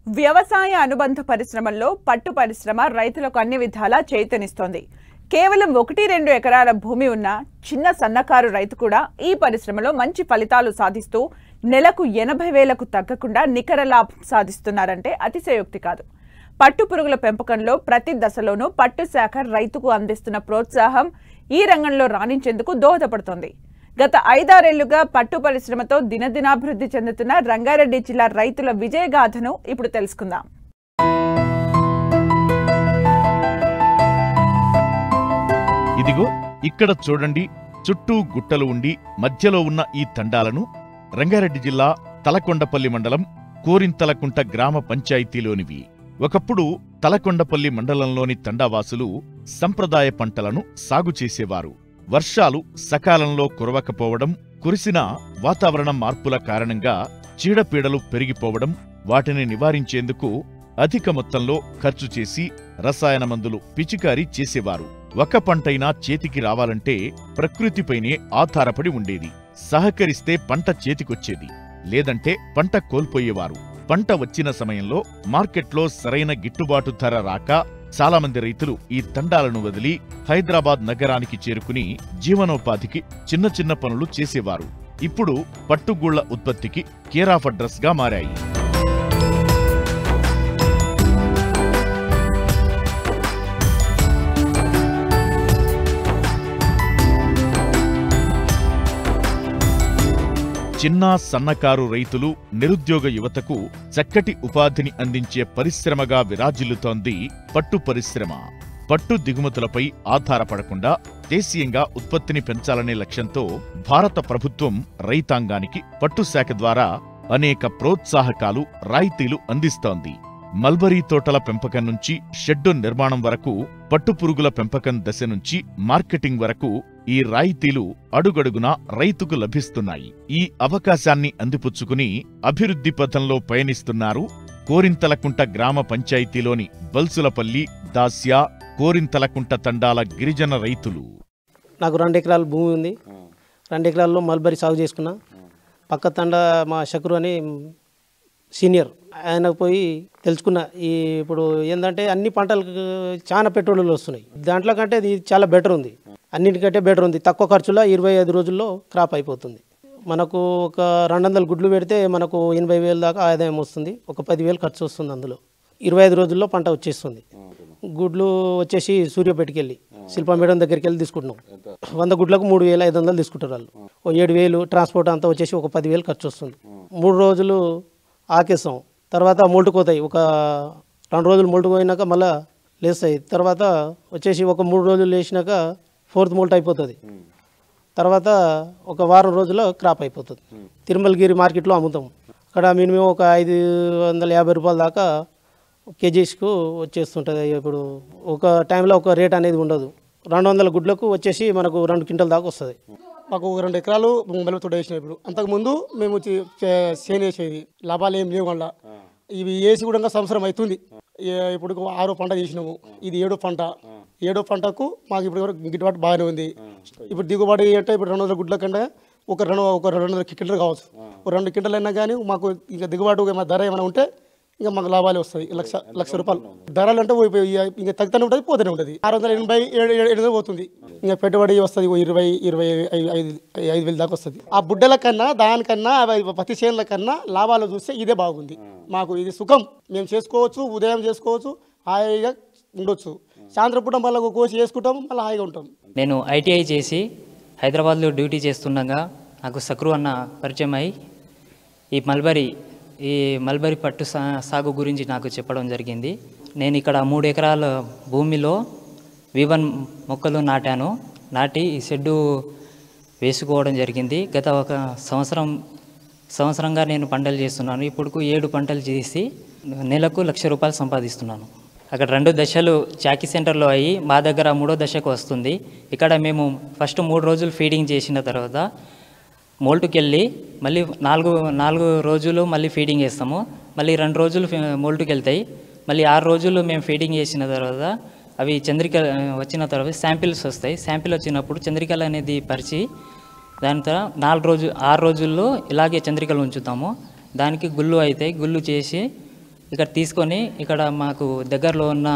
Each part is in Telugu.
వ్యవసాయ అనుబంధ పరిశ్రమల్లో పట్టు పరిశ్రమ రైతులకు అన్ని విధాలా చేతనిస్తోంది కేవలం ఒకటి రెండు ఎకరాల భూమి ఉన్న చిన్న సన్నకారు రైతు కూడా ఈ పరిశ్రమలో మంచి ఫలితాలు సాధిస్తూ నెలకు ఎనభై వేలకు తగ్గకుండా నికర లాభం సాధిస్తున్నారంటే అతిశయోక్తి కాదు పట్టు పురుగుల పెంపకంలో ప్రతి దశలోనూ పట్టు శాఖ రైతుకు అందిస్తున్న ప్రోత్సాహం ఈ రంగంలో రాణించేందుకు దోహదపడుతోంది గత ఐదారేళ్లుగా పట్టు పరిశ్రమతో దినదినాభివృద్ధి చెందుతున్న రంగారెడ్డి జిల్లా రైతుల విజయగాథను ఇప్పుడు తెలుసుకుందాం ఇదిగో ఇక్కడ చూడండి చుట్టూ గుట్టలు ఉండి మధ్యలో ఉన్న ఈ తండాలను రంగారెడ్డి జిల్లా తలకొండపల్లి మండలం కోరింతలకుంట గ్రామ పంచాయతీలోనివి ఒకప్పుడు తలకొండపల్లి మండలంలోని తండావాసులు సంప్రదాయ పంటలను సాగు చేసేవారు వర్షాలు సకాలంలో కురవకపోవడం కురిసిన వాతావరణ మార్పుల కారణంగా చీడపీడలు పెరిగిపోవడం వాటిని నివారించేందుకు అధిక మొత్తంలో ఖర్చు చేసి రసాయన మందులు పిచికారీ చేసేవారు ఒక పంటైనా చేతికి రావాలంటే ప్రకృతిపైనే ఆధారపడి ఉండేది సహకరిస్తే పంట చేతికొచ్చేది లేదంటే పంట కోల్పోయేవారు పంట వచ్చిన సమయంలో మార్కెట్లో సరైన గిట్టుబాటు ధర రాక చాలా మంది రైతులు ఈ తండాలను వదిలి హైదరాబాద్ నగరానికి చేరుకుని జీవనోపాధికి చిన్న చిన్న పనులు చేసేవారు ఇప్పుడు పట్టుగూళ్ల ఉత్పత్తికి కేరాఫ్ అడ్రస్ గా మారాయి చిన్న సన్నకారు రైతులు నిరుద్యోగ యువతకు చక్కటి ఉపాధిని అందించే పరిశ్రమగా విరాజిల్లుతోంది పట్టు పరిశ్రమ పట్టు దిగుమతులపై ఆధారపడకుండా దేశీయంగా ఉత్పత్తిని పెంచాలనే లక్ష్యంతో భారత ప్రభుత్వం రైతాంగానికి పట్టు శాఖ ద్వారా అనేక ప్రోత్సాహకాలు రాయితీలు అందిస్తోంది మల్బరీ తోటల పెంపకం నుంచి షెడ్డు నిర్మాణం వరకు పట్టుపురుగుల పెంపకం దశ నుంచి మార్కెటింగ్ వరకు ఈ రాయితీలు అడుగడుగునా రైతుకు లభిస్తున్నాయి ఈ అవకాశాన్ని అందిపుచ్చుకుని అభివృద్ధి పథంలో పయనిస్తున్నారు కోరింతలకుంట గ్రామ పంచాయతీలోని బల్సులపల్లి దాస్యా కోరింతలకుంట తండాల గిరిజన రైతులు నాకు రెండు ఎకరాల భూమి ఉంది రెండు ఎకరాల్లో మల్బరీ సాగు చేసుకున్నా పక్క తండ మా షకురు అని సీనియర్ ఆయన పోయి తెలుసుకున్నా ఈ ఇప్పుడు ఏంటంటే అన్ని పంటలకు చాలా పెట్రోల్ వస్తున్నాయి దాంట్లో కంటే ఇది చాలా బెటర్ ఉంది అన్నిటికంటే బెటర్ ఉంది తక్కువ ఖర్చులో ఇరవై ఐదు రోజుల్లో క్రాప్ అయిపోతుంది మనకు ఒక రెండు వందల గుడ్లు పెడితే మనకు ఎనభై వేలు దాకా ఆదాయం వస్తుంది ఒక పదివేలు ఖర్చు వస్తుంది అందులో ఇరవై ఐదు రోజుల్లో పంట వచ్చేస్తుంది గుడ్లు వచ్చేసి సూర్యాపేటకి వెళ్ళి శిల్పా మేడం దగ్గరికి వెళ్ళి తీసుకుంటున్నాం వంద గుడ్లకు మూడు వేల ఐదు వందలు తీసుకుంటారు వాళ్ళు ఓ ఏడు వేలు ట్రాన్స్పోర్ట్ అంతా వచ్చేసి ఒక పదివేలు ఖర్చు వస్తుంది మూడు రోజులు ఆకేస్తాం తర్వాత మొల్టుకోతాయి ఒక రెండు రోజులు మొల్టుకోయినాక మళ్ళా లేస్తాయి తర్వాత వచ్చేసి ఒక మూడు రోజులు లేచినాక ఫోర్త్ మోల్ట్ అయిపోతుంది తర్వాత ఒక వారం రోజుల్లో క్రాప్ అయిపోతుంది తిరుమలగిరి మార్కెట్లో అమ్ముతాం అక్కడ మినిమం ఒక ఐదు వందల యాభై రూపాయల దాకా కేజీస్కు వచ్చేస్తుంటుంది ఇప్పుడు ఒక టైంలో ఒక రేట్ అనేది ఉండదు రెండు వందల గుడ్లకు వచ్చేసి మనకు రెండు క్వింటల్ దాకా వస్తుంది మాకు ఒక రెండు ఎకరాలు మొబైల్ తోట వేసినాం ఇప్పుడు అంతకుముందు మేము చే- చే- చేను వేసేది లాభాలు ఏం లేవు వల్ల ఇవి వేసి కూడా సంవత్సరం అవుతుంది ఏ- ఇప్పుడు ఆరో పంట చేసినాము ఇది ఏడో పంట ఏడో పంటకు మాకు ఇప్పుడు వరకు గిట్టుబాటు బాగానే ఉంది ఇప్పుడు దిగుబడి అంటే ఇప్పుడు రెండు వందల గుడ్ల కంటే ఒక రెండు ఒక రెండు వందల కింటలు కావచ్చు ఒక రెండు కింటలు అయినా కానీ మాకు ఇంకా దిగుబాటు ఏమైనా ధర ఏమైనా ఉంటే ఇంకా మాకు లాభాలు వస్తాయి లక్ష లక్ష రూపాయలు ధరలు అంటే పోయి- పోయి ఇంకా తగ్గుతూనే ఉంటుంది పోతూనే ఉంటుంది ఆరు వందల ఎనభై ఏడు ఏడు ఏడు వందలు పోతుంది ఇంకా పెట్టుబడి వస్తుంది ఓ ఇరవై ఇరవై ఐదు ఐదు ఐదు వేలు దాకా వస్తుంది ఆ బుడ్డల కన్నా దానికన్నా అవి పత్తి చేనుల కన్నా లాభాలు చూస్తే ఇదే బాగుంది మాకు ఇది సుఖం మేము చేసుకోవచ్చు ఉదయం చేసుకోవచ్చు హాయిగా ఉండొచ్చు సాయంత్రం పూట మళ్ళీ ఒక కోసి చేసుకుంటాం మళ్ళీ హాయిగా ఉంటాం నేను ఐటీఐ చేసి హైదరాబాద్లో డ్యూటీ చేస్తుండగా నాకు సక్రు అన్న పరిచయం అయి ఈ మల్బరీ ఈ మల్బరీ పట్టు సా సాగు గురించి నాకు చెప్పడం జరిగింది నేను ఇక్కడ మూడు ఎకరాల భూమిలో వివన్ మొక్కలు నాటాను నాటి ఈ షెడ్డు వేసుకోవడం జరిగింది గత ఒక సంవత్సరం సంవత్సరంగా నేను పంటలు చేస్తున్నాను ఇప్పుడు ఏడు పంటలు చేసి నెలకు లక్ష రూపాయలు సంపాదిస్తున్నాను అక్కడ రెండు దశలు చాకీ సెంటర్లో అయ్యి మా దగ్గర మూడో దశకు వస్తుంది ఇక్కడ మేము ఫస్ట్ మూడు రోజులు ఫీడింగ్ చేసిన తర్వాత మోల్టుకి వెళ్ళి మళ్ళీ నాలుగు నాలుగు రోజులు మళ్ళీ ఫీడింగ్ చేస్తాము మళ్ళీ రెండు రోజులు ఫీ- మోల్టుకి వెళ్తాయి మళ్ళీ ఆరు రోజులు మేము ఫీడింగ్ చేసిన తర్వాత అవి చంద్రిక వచ్చిన తర్వాత శాంపిల్స్ వస్తాయి శాంపిల్ వచ్చినప్పుడు చంద్రికలు అనేది పరిచి దాని తర్వాత నాలుగు రోజు ఆరు రోజుల్లో ఇలాగే చంద్రికలు ఉంచుతాము దానికి గుళ్ళు అవుతాయి గుళ్ళు చేసి ఇక్కడ తీసుకొని ఇక్కడ మాకు దగ్గరలో ఉన్న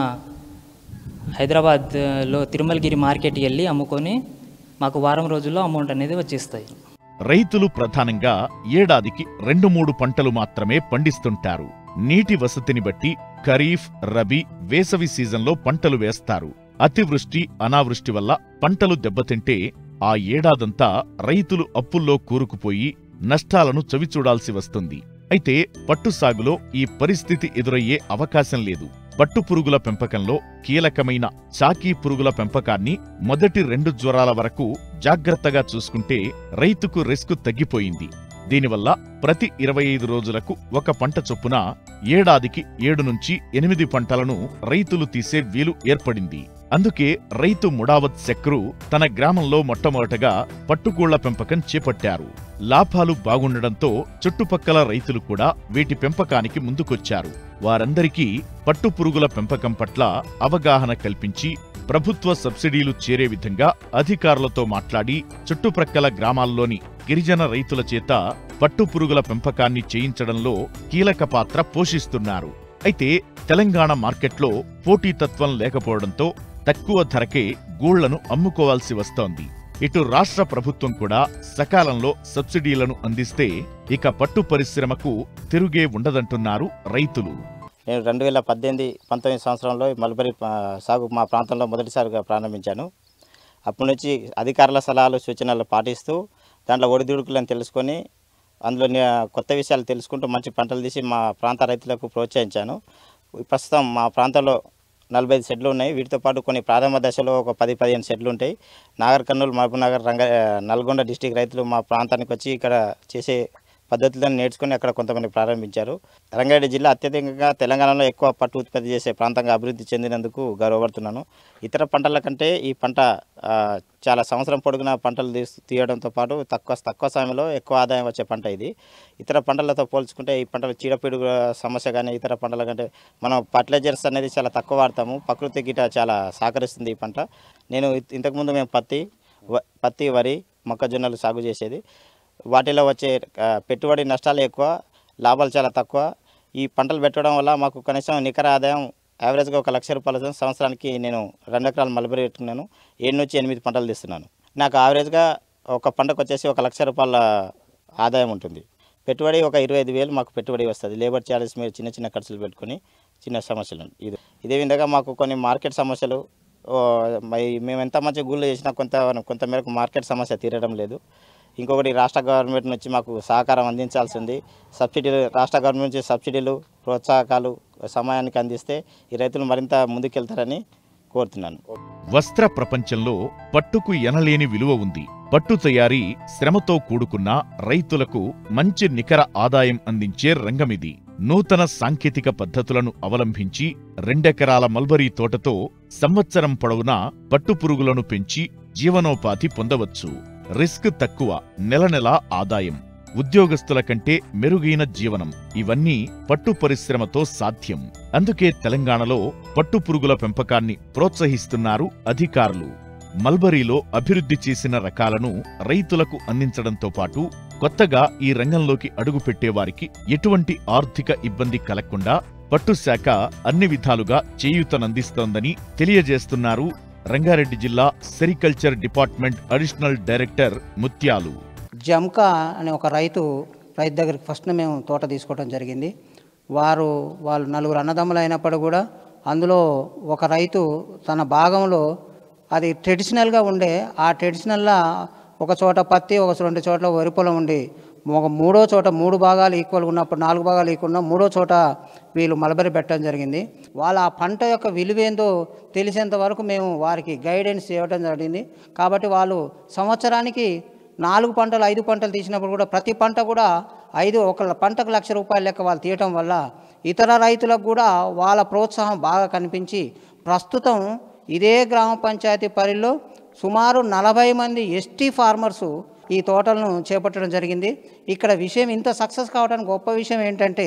హైదరాబాద్లో తిరుమలగిరి మార్కెట్కి వెళ్ళి అమ్ముకొని మాకు వారం రోజుల్లో అమౌంట్ అనేది వచ్చేస్తాయి రైతులు ప్రధానంగా ఏడాదికి రెండు మూడు పంటలు మాత్రమే పండిస్తుంటారు నీటి వసతిని బట్టి ఖరీఫ్ రబీ వేసవి సీజన్లో పంటలు వేస్తారు అతివృష్టి అనావృష్టి వల్ల పంటలు దెబ్బతింటే ఆ ఏడాదంతా రైతులు అప్పుల్లో కూరుకుపోయి నష్టాలను చవిచూడాల్సి వస్తుంది అయితే పట్టు సాగులో ఈ పరిస్థితి ఎదురయ్యే అవకాశం లేదు పట్టు పురుగుల పెంపకంలో కీలకమైన చాకీ పురుగుల పెంపకాన్ని మొదటి రెండు జ్వరాల వరకు జాగ్రత్తగా చూసుకుంటే రైతుకు రిస్క్ తగ్గిపోయింది దీనివల్ల ప్రతి ఇరవై ఐదు రోజులకు ఒక పంట చొప్పున ఏడాదికి ఏడు నుంచి ఎనిమిది పంటలను రైతులు తీసే వీలు ఏర్పడింది అందుకే రైతు ముడావత్ శక్రు తన గ్రామంలో మొట్టమొదటగా పట్టుకోళ్ల పెంపకం చేపట్టారు లాభాలు బాగుండడంతో చుట్టుపక్కల రైతులు కూడా వీటి పెంపకానికి ముందుకొచ్చారు వారందరికీ పట్టుపురుగుల పెంపకం పట్ల అవగాహన కల్పించి ప్రభుత్వ సబ్సిడీలు చేరే విధంగా అధికారులతో మాట్లాడి చుట్టుప్రక్కల గ్రామాల్లోని గిరిజన రైతుల చేత పట్టుపురుగుల పెంపకాన్ని చేయించడంలో కీలక పాత్ర పోషిస్తున్నారు అయితే తెలంగాణ మార్కెట్లో పోటీతత్వం లేకపోవడంతో తక్కువ ధరకే గూళ్లను అమ్ముకోవాల్సి వస్తోంది ఇటు రాష్ట్ర ప్రభుత్వం కూడా సకాలంలో సబ్సిడీలను అందిస్తే ఇక పట్టు పరిశ్రమకు తిరుగే ఉండదంటున్నారు రైతులు నేను రెండు వేల పద్దెనిమిది పంతొమ్మిది సంవత్సరంలో ఈ మల్బరీ ఆ, సాగు మా ప్రాంతంలో మొదటిసారిగా ప్రారంభించాను అప్పటి నుంచి అధికారుల సలహాలు సూచనలు పాటిస్తూ దాంట్లో ఒడిదుడుకులను తెలుసుకొని అందులో నే- కొత్త విషయాలు తెలుసుకుంటూ మంచి పంటలు తీసి మా ప్రాంత రైతులకు ప్రోత్సహించాను ప్రస్తుతం మా ప్రాంతంలో నలభై ఐదు షెడ్లు ఉన్నాయి వీటితో పాటు కొన్ని ప్రారంభ దశలో ఒక పది పదిహేను షెడ్లు ఉంటాయి నాగర్ కర్నూలు మహబూబ్ నగర్ రంగ నల్గొండ డిస్టిక్ రైతులు మా ప్రాంతానికి వచ్చి ఇక్కడ చేసే పద్ధతులను నేర్చుకుని అక్కడ కొంతమంది ప్రారంభించారు రంగారెడ్డి జిల్లా అత్యధికంగా తెలంగాణలో ఎక్కువ పట్టు ఉత్పత్తి చేసే ప్రాంతంగా అభివృద్ధి చెందినందుకు గర్వపడుతున్నాను ఇతర పంటల కంటే ఈ పంట ఆ, చాలా సంవత్సరం పొడుగున పంటలు తీస్- తీయడంతో పాటు తక్కువ తక్కువ సమయంలో ఎక్కువ ఆదాయం వచ్చే పంట ఇది ఇతర పంటలతో పోల్చుకుంటే ఈ పంటలు చీడపీడుగు సమస్య కానీ ఇతర పంటల కంటే మనం ఫర్టిలైజర్స్ అనేది చాలా తక్కువ వాడతాము ప్రకృతి గిట చాలా సహకరిస్తుంది ఈ పంట నేను ఇ- ఇంతకుముందు మేము పత్తి వ- పత్తి వరి మొక్కజొన్నలు సాగు చేసేది వాటిలో వచ్చే ఆ, పెట్టుబడి నష్టాలు ఎక్కువ లాభాలు చాలా తక్కువ ఈ పంటలు పెట్టడం వల్ల మాకు కనీసం నికర ఆదాయం యావరేజ్గా ఒక లక్ష రూపాయల సంవత్సరానికి నేను రెండు ఎకరాలు మలబరి పెట్టుకున్నాను ఏడు నుంచి ఎనిమిది పంటలు తీస్తున్నాను నాకు యావరేజ్గా ఒక పంటకు వచ్చేసి ఒక లక్ష రూపాయల ఆదాయం ఉంటుంది పెట్టుబడి ఒక ఇరవై ఐదు వేలు మాకు పెట్టుబడి వస్తుంది లేబర్ ఛార్జెస్ మీరు చిన్న చిన్న ఖర్చులు పెట్టుకొని చిన్న సమస్యలు ఇది ఇదే విధంగా మాకు కొన్ని మార్కెట్ సమస్యలు ఓ, మరి మేము ఎంత మంచి గూళ్ళు చేసినా కొంత కొంత మేరకు మార్కెట్ సమస్య తీరడం లేదు ఇంకొకటి రాష్ట్ర గవర్నమెంట్ నుంచి మాకు సహకారం అందించాల్సి ఉంది సబ్సిడీలు రాష్ట్ర గవర్నమెంట్ నుంచి సబ్సిడీలు ప్రోత్సాహకాలు సమయానికి అందిస్తే ఈ రైతులు మరింత ముందుకెళ్తారని కోరుతున్నాను వస్త్ర ప్రపంచంలో పట్టుకు ఎనలేని విలువ ఉంది పట్టు తయారీ శ్రమతో కూడుకున్న రైతులకు మంచి నికర ఆదాయం అందించే రంగమిది నూతన సాంకేతిక పద్ధతులను అవలంబించి రెండెకరాల మల్బరీ తోటతో సంవత్సరం పొడవునా పట్టుపురుగులను పెంచి జీవనోపాధి పొందవచ్చు రిస్క్ తక్కువ నెల నెలా ఆదాయం ఉద్యోగస్తుల కంటే మెరుగైన జీవనం ఇవన్నీ పట్టు పరిశ్రమతో సాధ్యం అందుకే తెలంగాణలో పట్టుపురుగుల పెంపకాన్ని ప్రోత్సహిస్తున్నారు అధికారులు మల్బరీలో అభివృద్ధి చేసిన రకాలను రైతులకు అందించడంతో పాటు కొత్తగా ఈ రంగంలోకి అడుగుపెట్టేవారికి ఎటువంటి ఆర్థిక ఇబ్బంది కలగకుండా పట్టు శాఖ అన్ని విధాలుగా చేయూతనందిస్తోందని తెలియజేస్తున్నారు రంగారెడ్డి జిల్లా సెరికల్చర్ డిపార్ట్మెంట్ అడిషనల్ డైరెక్టర్ ముత్యాలు జమ్కా అనే ఒక రైతు రైతు దగ్గరికి ఫస్ట్ మేము తోట తీసుకోవడం జరిగింది వారు వాళ్ళు నలుగురు అన్నదమ్ములు అయినప్పుడు కూడా అందులో ఒక రైతు తన భాగంలో అది ట్రెడిషనల్గా ఉండే ఆ ట్రెడిషనల్లా ఒక చోట పత్తి ఒక రెండు చోట్ల వరి పొలం ఉండి ఒక మూడో చోట మూడు భాగాలు ఈక్వల్గా ఉన్నప్పుడు నాలుగు భాగాలు ఈక్వల్ ఉన్న మూడో చోట వీళ్ళు మలబరి పెట్టడం జరిగింది వాళ్ళ ఆ పంట యొక్క విలువేందో తెలిసేంత వరకు మేము వారికి గైడెన్స్ ఇవ్వడం జరిగింది కాబట్టి వాళ్ళు సంవత్సరానికి నాలుగు పంటలు ఐదు పంటలు తీసినప్పుడు కూడా ప్రతి పంట కూడా ఐదు ఒక పంటకు లక్ష రూపాయల లెక్క వాళ్ళు తీయటం వల్ల ఇతర రైతులకు కూడా వాళ్ళ ప్రోత్సాహం బాగా కనిపించి ప్రస్తుతం ఇదే గ్రామ పంచాయతీ పరిధిలో సుమారు నలభై మంది ఎస్టీ ఫార్మర్సు ఈ తోటలను చేపట్టడం జరిగింది ఇక్కడ విషయం ఇంత సక్సెస్ కావడానికి గొప్ప విషయం ఏంటంటే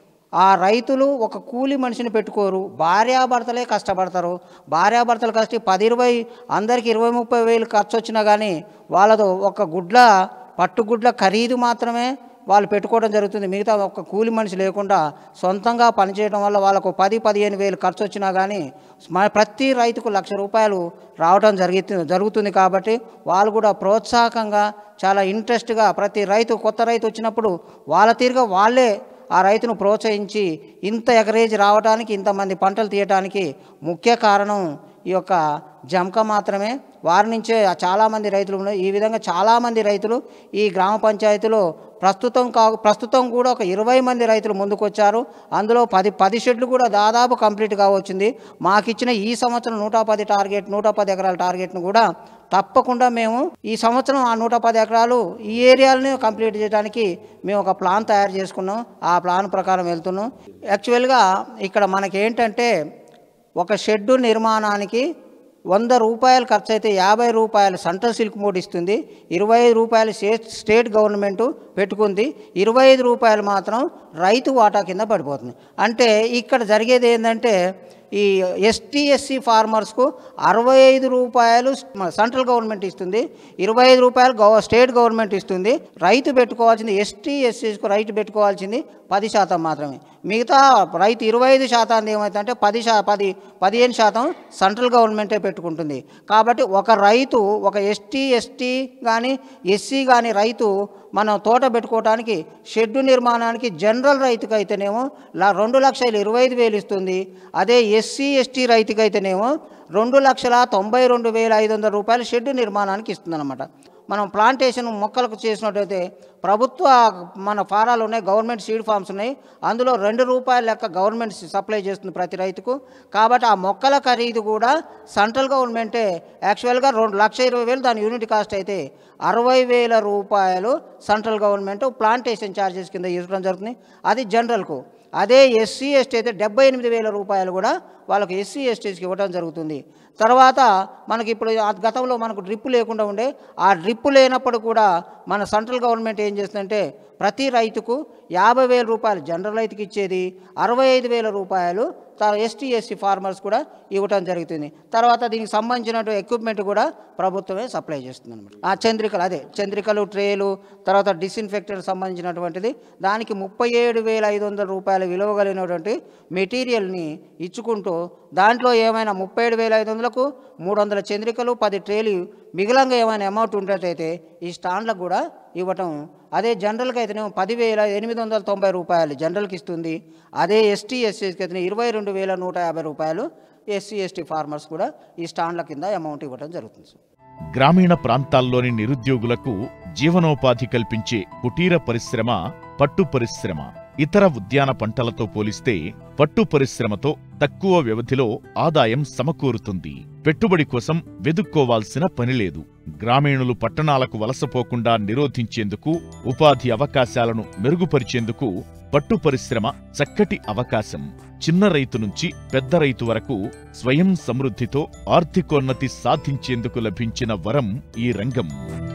ఆ రైతులు ఒక కూలి మనిషిని పెట్టుకోరు భార్యాభర్తలే కష్టపడతారు భార్యాభర్తలు కష్ట పది ఇరవై అందరికి ఇరవై ముప్పై వేలు ఖర్చు వచ్చినా కానీ వాళ్ళతో ఒక గుడ్ల పట్టుగుడ్ల ఖరీదు మాత్రమే వాళ్ళు పెట్టుకోవడం జరుగుతుంది మిగతా ఒక కూలి మనిషి లేకుండా సొంతంగా పనిచేయడం వల్ల వాళ్ళకు పది పదిహేను వేలు ఖర్చు వచ్చినా కానీ మన ప్రతి రైతుకు లక్ష రూపాయలు రావడం జరుగుతుంది జరుగుతుంది కాబట్టి వాళ్ళు కూడా ప్రోత్సాహకంగా చాలా ఇంట్రెస్ట్గా ప్రతి రైతు కొత్త రైతు వచ్చినప్పుడు వాళ్ళ తీరుగా వాళ్ళే ఆ రైతును ప్రోత్సహించి ఇంత ఎకరేజ్ రావడానికి ఇంతమంది పంటలు తీయడానికి ముఖ్య కారణం ఈ యొక్క జమక మాత్రమే వారి నుంచే చాలామంది రైతులు ఉన్నారు ఈ విధంగా చాలామంది రైతులు ఈ గ్రామ పంచాయతీలో ప్రస్తుతం కా ప్రస్తుతం కూడా ఒక ఇరవై మంది రైతులు ముందుకొచ్చారు అందులో పది పది షెడ్లు కూడా దాదాపు కంప్లీట్గా వచ్చింది మాకిచ్చిన ఈ సంవత్సరం నూట పది టార్గెట్ నూట పది ఎకరాల టార్గెట్ను కూడా తప్పకుండా మేము ఈ సంవత్సరం ఆ నూట పది ఎకరాలు ఈ ఏరియాలని కంప్లీట్ చేయడానికి మేము ఒక ప్లాన్ తయారు చేసుకున్నాం ఆ ప్లాన్ ప్రకారం వెళ్తున్నాం యాక్చువల్గా ఇక్కడ మనకేంటంటే ఒక షెడ్డు నిర్మాణానికి వంద రూపాయలు ఖర్చు అయితే యాభై రూపాయలు సెంట్రల్ సిల్క్ మోడ్ ఇస్తుంది ఇరవై ఐదు రూపాయలు స్టేట్ స్టేట్ గవర్నమెంట్ పెట్టుకుంది ఇరవై ఐదు రూపాయలు మాత్రం రైతు వాటా కింద పడిపోతుంది అంటే ఇక్కడ జరిగేది ఏంటంటే ఈ ఎస్టీ ఎస్సీ ఫార్మర్స్కు అరవై ఐదు రూపాయలు మన సెంట్రల్ గవర్నమెంట్ ఇస్తుంది ఇరవై ఐదు రూపాయలు గవ స్టేట్ గవర్నమెంట్ ఇస్తుంది రైతు పెట్టుకోవాల్సింది ఎస్టీ ఎస్సీస్కు రైతు పెట్టుకోవాల్సింది పది శాతం మాత్రమే మిగతా రైతు ఇరవై ఐదు శాతాన్ని ఏమవుతుందంటే పది శా పది పదిహేను శాతం సెంట్రల్ గవర్నమెంటే పెట్టుకుంటుంది కాబట్టి ఒక రైతు ఒక ఎస్టీ ఎస్టీ కానీ ఎస్సీ కానీ రైతు మనం తోట పెట్టుకోవడానికి షెడ్డు నిర్మాణానికి జనరల్ రైతుకు అయితేనేమో లా రెండు లక్షల ఇరవై ఐదు వేలు ఇస్తుంది అదే ఎస్సీ ఎస్టీ రైతుకి అయితేనేమో రెండు లక్షల తొంభై రెండు వేల ఐదు వందల రూపాయలు షెడ్డు నిర్మాణానికి ఇస్తుందన్నమాట మనం ప్లాంటేషన్ మొక్కలకు చేసినట్టయితే ప్రభుత్వ మన ఫారాలు ఉన్నాయి గవర్నమెంట్ సీడ్ ఫార్మ్స్ ఉన్నాయి అందులో రెండు రూపాయల లెక్క గవర్నమెంట్ సప్లై చేస్తుంది ప్రతి రైతుకు కాబట్టి ఆ మొక్కల ఖరీదు కూడా సెంట్రల్ గవర్నమెంటే యాక్చువల్గా రెండు లక్ష ఇరవై వేలు దాని యూనిట్ కాస్ట్ అయితే అరవై వేల రూపాయలు సెంట్రల్ గవర్నమెంట్ ప్లాంటేషన్ ఛార్జెస్ కింద ఇవ్వడం జరుగుతుంది అది జనరల్కు అదే ఎస్సీ ఎస్టీ అయితే డెబ్బై ఎనిమిది వేల రూపాయలు కూడా వాళ్ళకి ఎస్సీ ఎస్టీస్కి ఇవ్వడం జరుగుతుంది తర్వాత మనకి ఇప్పుడు ఆ గతంలో మనకు డ్రిప్ లేకుండా ఉండే ఆ డ్రిప్ లేనప్పుడు కూడా మన సెంట్రల్ గవర్నమెంట్ ఏం చేస్తుందంటే ప్రతి రైతుకు యాభై వేల రూపాయలు జనరల్ రైతుకి ఇచ్చేది అరవై ఐదు వేల రూపాయలు ఎస్టీ ఎస్సీ ఫార్మర్స్ కూడా ఇవ్వటం జరుగుతుంది తర్వాత దీనికి సంబంధించిన ఎక్విప్మెంట్ కూడా ప్రభుత్వమే సప్లై చేస్తుంది అనమాట ఆ చంద్రికలు అదే చంద్రికలు ట్రేలు తర్వాత డిస్ఇన్ఫెక్టర్ సంబంధించినటువంటిది దానికి ముప్పై ఏడు వేల ఐదు వందల రూపాయల విలువ కలిగినటువంటి మెటీరియల్ని ఇచ్చుకుంటూ దాంట్లో ఏమైనా ముప్పై ఏడు వేల ఐదు వందలకు మూడు వందల చంద్రికలు పది ట్రేలు మిగిలంగా ఏమైనా అమౌంట్ ఉండేటైతే ఈ స్టాండ్లకు కూడా ఇవ్వటం అదే జనరల్కి అయితేనేమో పదివేల ఎనిమిది వందల తొంభై రూపాయలు జనరల్కి ఇస్తుంది అదే ఎస్టీ ఎస్సీకి అయితే ఇరవై రెండు వేల నూట యాభై రూపాయలు ఎస్సీ ఎస్టీ ఫార్మర్స్ కూడా ఈ స్టాండ్ల కింద అమౌంట్ ఇవ్వడం జరుగుతుంది సార్ గ్రామీణ ప్రాంతాల్లోని నిరుద్యోగులకు జీవనోపాధి కల్పించే కుటీర పరిశ్రమ పట్టు పరిశ్రమ ఇతర ఉద్యాన పంటలతో పోలిస్తే పట్టు పరిశ్రమతో తక్కువ వ్యవధిలో ఆదాయం సమకూరుతుంది పెట్టుబడి కోసం వెదుక్కోవాల్సిన పనిలేదు గ్రామీణులు పట్టణాలకు వలసపోకుండా నిరోధించేందుకు ఉపాధి అవకాశాలను మెరుగుపరిచేందుకు పట్టు పరిశ్రమ చక్కటి అవకాశం చిన్న రైతు నుంచి పెద్ద రైతు వరకు స్వయం సమృద్ధితో ఆర్థికోన్నతి సాధించేందుకు లభించిన వరం ఈ రంగం